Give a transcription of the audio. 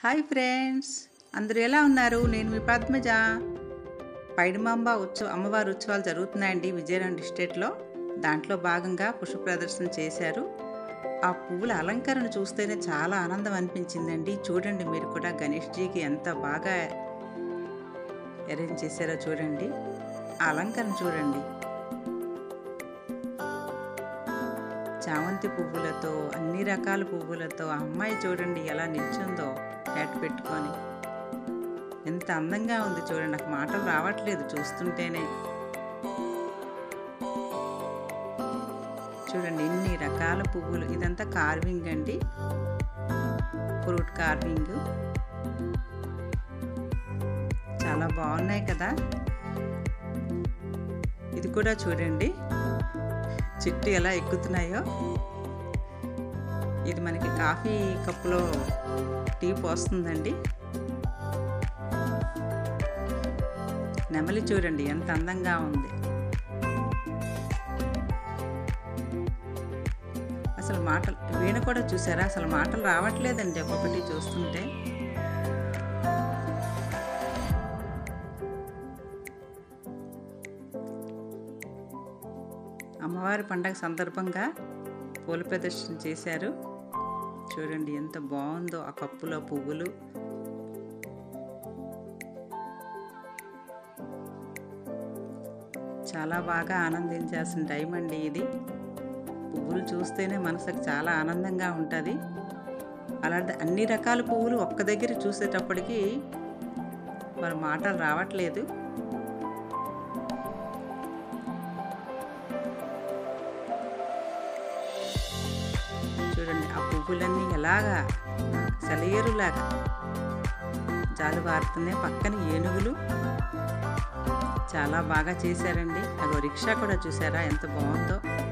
hi friends అందరూ ఎలా ఉన్నారు నేను మీ పద్మజ పైడిమాంబ ఉత్సవ అమ్మవారి ఉత్సవాలు జరుగుతున్నాయండి విజయనగరం డిస్ట్రిక్ట్లో దాంట్లో భాగంగా పుష్ప ప్రదర్శన చేశారు ఆ పువ్వుల అలంకరణ చూస్తేనే చాలా ఆనందం అనిపించిందండి చూడండి మీరు కూడా గణేష్జీకి ఎంత బాగా అరేంజ్ చేశారో చూడండి ఆ అలంకరణ చూడండి చామంతి పువ్వులతో అన్ని రకాల పువ్వులతో ఆ అమ్మాయి చూడండి ఎలా నిల్చుందో హ్యాట్ పెట్టుకొని ఎంత అందంగా ఉంది చూడండి నాకు మాటలు రావట్లేదు చూస్తుంటేనే చూడండి ఎన్ని రకాల పువ్వులు ఇదంతా కార్వింగ్ అండి ఫ్రూట్ కార్వింగ్ చాలా బాగున్నాయి కదా ఇది కూడా చూడండి చెట్టు ఎలా ఎక్కుతున్నాయో ఇది మనకి కాఫీ కప్పులో టీ పోస్తుందండి నెమలి చూడండి ఎంత అందంగా ఉంది అసలు మాటలు వీణ కూడా చూసారా అసలు మాటలు రావట్లేదండి ఒక్కొక్కటి చూస్తుంటే అమ్మవారి పండగ సందర్భంగా పూల ప్రదర్శన చేశారు చూడండి ఎంత బాగుందో ఆ కప్పులో పువ్వులు చాలా బాగా ఆనందించాల్సిన టైం అండి ఇది పువ్వులు చూస్తేనే మనసుకు చాలా ఆనందంగా ఉంటుంది అలాంటి అన్ని రకాల పువ్వులు ఒక్క దగ్గర చూసేటప్పటికి మరి మాటలు రావట్లేదు చూడండి ఆ పువ్వులన్నీ ఎలాగా సెలయేరులాగా జాలు పారుతున్నాయి పక్కన ఏనుగులు చాలా బాగా చేశారండి అదో రిక్షా కూడా చూసారా ఎంత బాగుందో